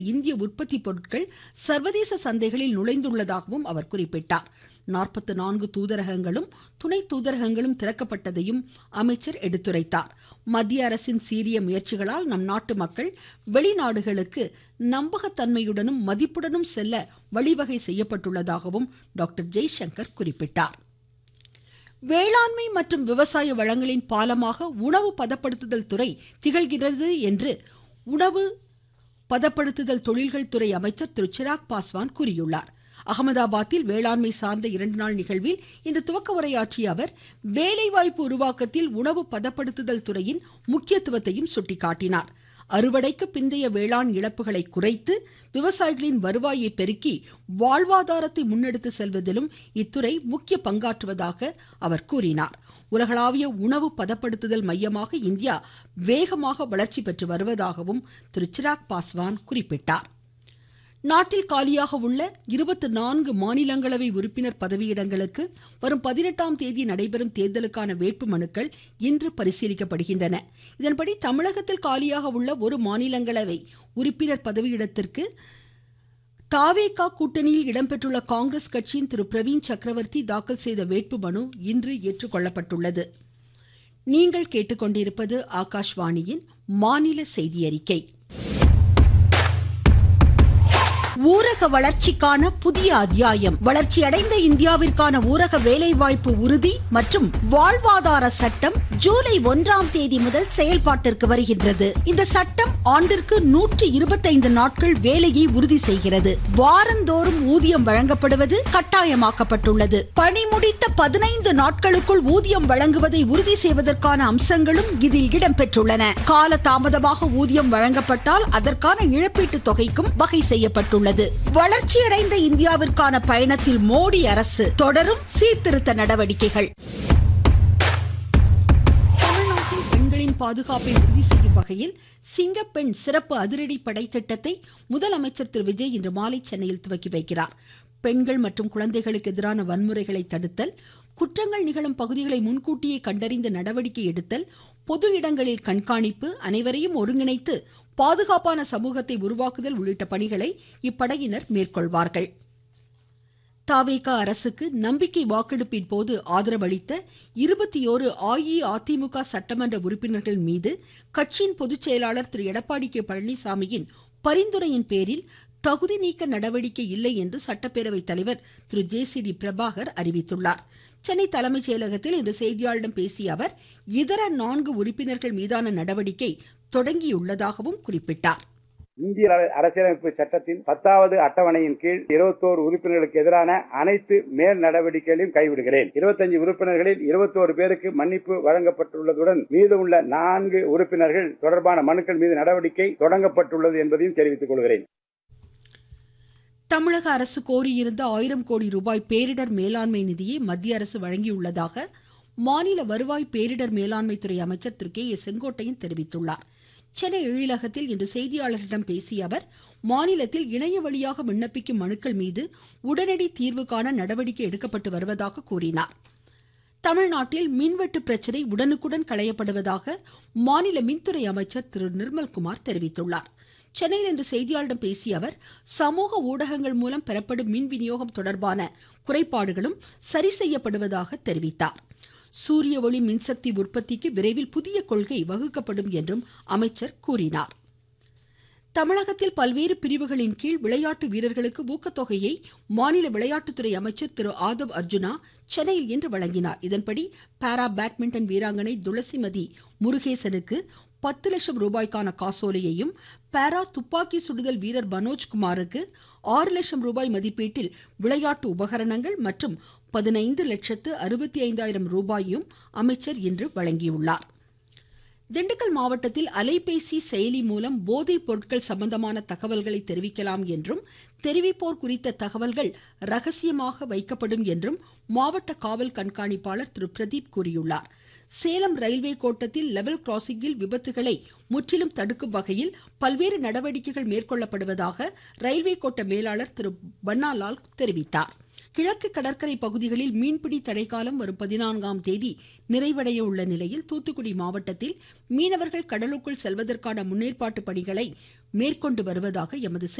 இந்திய உற்பத்தி பொருட்கள் சர்வதேச சந்தைகளில் நுழைந்துள்ளதாகவும் அவர் குறிப்பிட்டார் நாற்பத்து நான்கு தூதரகங்களும் துணை தூதரகங்களும் திறக்கப்பட்டதையும் அமைச்சர் எடுத்துரைத்தார் மத்திய அரசின் சீரிய முயற்சிகளால் நம் நாட்டு மக்கள் வெளிநாடுகளுக்கு நம்பகத்தன்மையுடனும் மதிப்புடனும் செல்ல வழிவகை செய்யப்பட்டுள்ளதாகவும் டாக்டர் ஜெய்சங்கர் குறிப்பிட்டார் வேளாண்மை மற்றும் விவசாய வளங்களின் பாலமாக உணவு பதப்படுத்துதல் துறை திகழ்கிறது என்று உணவு பதப்படுத்துதல் தொழில்கள் துறை அமைச்சர் திரு சிராக் பாஸ்வான் கூறியுள்ளார் அகமதாபாத்தில் வேளாண்மை சார்ந்த இரண்டு நாள் நிகழ்வில் இன்று துவக்க உரையாற்றிய அவர் வேலைவாய்ப்பு உருவாக்கத்தில் உணவு பதப்படுத்துதல் துறையின் முக்கியத்துவத்தையும் சுட்டிக்காட்டினார் அறுவடைக்கு பிந்தைய வேளாண் இழப்புகளை குறைத்து விவசாயிகளின் வருவாயை பெருக்கி வாழ்வாதாரத்தை முன்னெடுத்து செல்வதிலும் இத்துறை முக்கிய பங்காற்றுவதாக அவர் கூறினார் உலகளாவிய உணவு பதப்படுத்துதல் மையமாக இந்தியா வேகமாக வளர்ச்சி பெற்று வருவதாகவும் திரு சிராக் பாஸ்வான் குறிப்பிட்டார் நாட்டில் காலியாக உள்ள இருபத்தி நான்கு மாநிலங்களவை உறுப்பினர் பதவியிடங்களுக்கு வரும் பதினெட்டாம் தேதி நடைபெறும் தேர்தலுக்கான வேட்பு மனுக்கள் இன்று பரிசீலிக்கப்படுகின்றன இதன்படி தமிழகத்தில் காலியாக உள்ள ஒரு மாநிலங்களவை உறுப்பினர் பதவியிடத்திற்கு தாவேகா கூட்டணியில் இடம்பெற்றுள்ள காங்கிரஸ் கட்சியின் திரு பிரவீன் சக்கரவர்த்தி தாக்கல் செய்த வேட்பு மனு இன்று ஏற்றுக்கொள்ளப்பட்டுள்ளது நீங்கள் கேட்டுக்கொண்டிருப்பது ஆகாஷ்வாணியின் மாநில செய்தி அறிக்கை ஊரக வளர்ச்சிக்கான புதிய அத்தியாயம் வளர்ச்சியடைந்த இந்தியாவிற்கான ஊரக வேலைவாய்ப்பு உறுதி மற்றும் வாழ்வாதார சட்டம் ஜூலை ஒன்றாம் தேதி முதல் செயல்பாட்டிற்கு வருகின்றது இந்த சட்டம் ஆண்டிற்கு நூற்றி இருபத்தைந்து நாட்கள் வேலையை உறுதி செய்கிறது வாரந்தோறும் ஊதியம் வழங்கப்படுவது கட்டாயமாக்கப்பட்டுள்ளது பணி முடித்த பதினைந்து நாட்களுக்குள் ஊதியம் வழங்குவதை உறுதி செய்வதற்கான அம்சங்களும் இதில் இடம்பெற்றுள்ளன கால தாமதமாக ஊதியம் வழங்கப்பட்டால் அதற்கான இழப்பீட்டு தொகைக்கும் வகை செய்யப்பட்டுள்ளது உள்ளது வளர்ச்சியடைந்த இந்தியாவிற்கான பயணத்தில் மோடி அரசு தொடரும் சீர்திருத்த நடவடிக்கைகள் தமிழ்நாட்டில் பெண்களின் பாதுகாப்பை உறுதி செய்யும் வகையில் சிங்கப்பெண் சிறப்பு அதிரடி படை திட்டத்தை முதலமைச்சர் திரு விஜய் இன்று மாலை சென்னையில் துவக்கி வைக்கிறார் பெண்கள் மற்றும் குழந்தைகளுக்கு எதிரான வன்முறைகளை தடுத்தல் குற்றங்கள் நிகழும் பகுதிகளை முன்கூட்டியே கண்டறிந்து நடவடிக்கை எடுத்தல் பொது இடங்களில் கண்காணிப்பு அனைவரையும் ஒருங்கிணைத்து பாதுகாப்பான சமூகத்தை உருவாக்குதல் உள்ளிட்ட பணிகளை இப்படையினர் மேற்கொள்வார்கள் தாவேகா அரசுக்கு நம்பிக்கை வாக்கெடுப்பின் போது ஆதரவளித்த இருபத்தி ஓரு அஇஅதிமுக சட்டமன்ற உறுப்பினர்கள் மீது கட்சியின் பொதுச் செயலாளர் திரு எடப்பாடி கே பழனிசாமியின் பரிந்துரையின் பேரில் தகுதி நீக்க நடவடிக்கை இல்லை என்று சட்டப்பேரவைத் தலைவர் திரு ஜே சி டி பிரபாகர் அறிவித்துள்ளார் சென்னை தலைமைச் செயலகத்தில் இன்று செய்தியாளர்களிடம் பேசிய அவர் இதர நான்கு உறுப்பினர்கள் மீதான நடவடிக்கை தொடங்கியுள்ளதாகவும் குறிப்பிட்டார் இந்திய அரசியலமைப்பு சட்டத்தின் பத்தாவது அட்டவணையின் கீழ் இருபத்தோரு உறுப்பினர்களுக்கு எதிரான அனைத்து மேல் நடவடிக்கைகளையும் கைவிடுகிறேன் இருபத்தஞ்சு உறுப்பினர்களில் இருபத்தோரு பேருக்கு மன்னிப்பு வழங்கப்பட்டுள்ளதுடன் மீதமுள்ள நான்கு உறுப்பினர்கள் தொடர்பான மனுக்கள் மீது நடவடிக்கை தொடங்கப்பட்டுள்ளது என்பதையும் தெரிவித்துக் கொள்கிறேன் தமிழக அரசு கோரியிருந்த ஆயிரம் கோடி ரூபாய் பேரிடர் மேலாண்மை நிதியை மத்திய அரசு வழங்கியுள்ளதாக மாநில வருவாய் பேரிடர் மேலாண்மை துறை அமைச்சர் திரு கே ஏ செங்கோட்டையன் தெரிவித்துள்ளார் சென்னை எழிலகத்தில் இன்று செய்தியாளர்களிடம் பேசிய அவர் மாநிலத்தில் இணைய வழியாக விண்ணப்பிக்கும் மனுக்கள் மீது உடனடி தீர்வு காண நடவடிக்கை எடுக்கப்பட்டு வருவதாக கூறினார் தமிழ்நாட்டில் மின்வெட்டு பிரச்சினை உடனுக்குடன் களையப்படுவதாக மாநில மின்துறை அமைச்சர் திரு நிர்மல்குமார் தெரிவித்துள்ளார் சென்னையில் இன்று செய்தியாளர்களிடம் பேசிய அவர் சமூக ஊடகங்கள் மூலம் பெறப்படும் மின் விநியோகம் தொடர்பான குறைபாடுகளும் சரி செய்யப்படுவதாக தெரிவித்தார் சூரிய ஒளி மின்சக்தி உற்பத்திக்கு விரைவில் புதிய கொள்கை வகுக்கப்படும் என்றும் அமைச்சர் கூறினார் தமிழகத்தில் பல்வேறு பிரிவுகளின் கீழ் விளையாட்டு வீரர்களுக்கு ஊக்கத்தொகையை மாநில விளையாட்டுத்துறை அமைச்சர் திரு ஆதவ் அர்ஜுனா சென்னையில் இன்று வழங்கினார் இதன்படி பாரா பேட்மிண்டன் வீராங்கனை துளசிமதி முருகேசனுக்கு பத்து லட்சம் ரூபாய்க்கான காசோலையையும் பாரா துப்பாக்கி சுடுதல் வீரர் மனோஜ்குமாருக்கு ஆறு லட்சம் ரூபாய் மதிப்பீட்டில் விளையாட்டு உபகரணங்கள் மற்றும் பதினைந்து லட்சத்து அறுபத்தி ஐந்தாயிரம் ரூபாயும் அமைச்சர் இன்று வழங்கியுள்ளார் திண்டுக்கல் மாவட்டத்தில் அலைபேசி செயலி மூலம் போதைப் பொருட்கள் சம்பந்தமான தகவல்களை தெரிவிக்கலாம் என்றும் தெரிவிப்போர் குறித்த தகவல்கள் ரகசியமாக வைக்கப்படும் என்றும் மாவட்ட காவல் கண்காணிப்பாளர் திரு பிரதீப் கூறியுள்ளார் சேலம் ரயில்வே கோட்டத்தில் லெவல் கிராசிங்கில் விபத்துகளை முற்றிலும் தடுக்கும் வகையில் பல்வேறு நடவடிக்கைகள் மேற்கொள்ளப்படுவதாக ரயில்வே கோட்ட மேலாளர் திரு பன்னாலால் தெரிவித்தார் கிழக்கு கடற்கரை பகுதிகளில் மீன்பிடி தடைக்காலம் வரும் பதினான்காம் தேதி நிறைவடைய உள்ள நிலையில் தூத்துக்குடி மாவட்டத்தில் மீனவர்கள் கடலுக்குள் செல்வதற்கான முன்னேற்பாட்டு பணிகளை மேற்கொண்டு வருவதாக எமது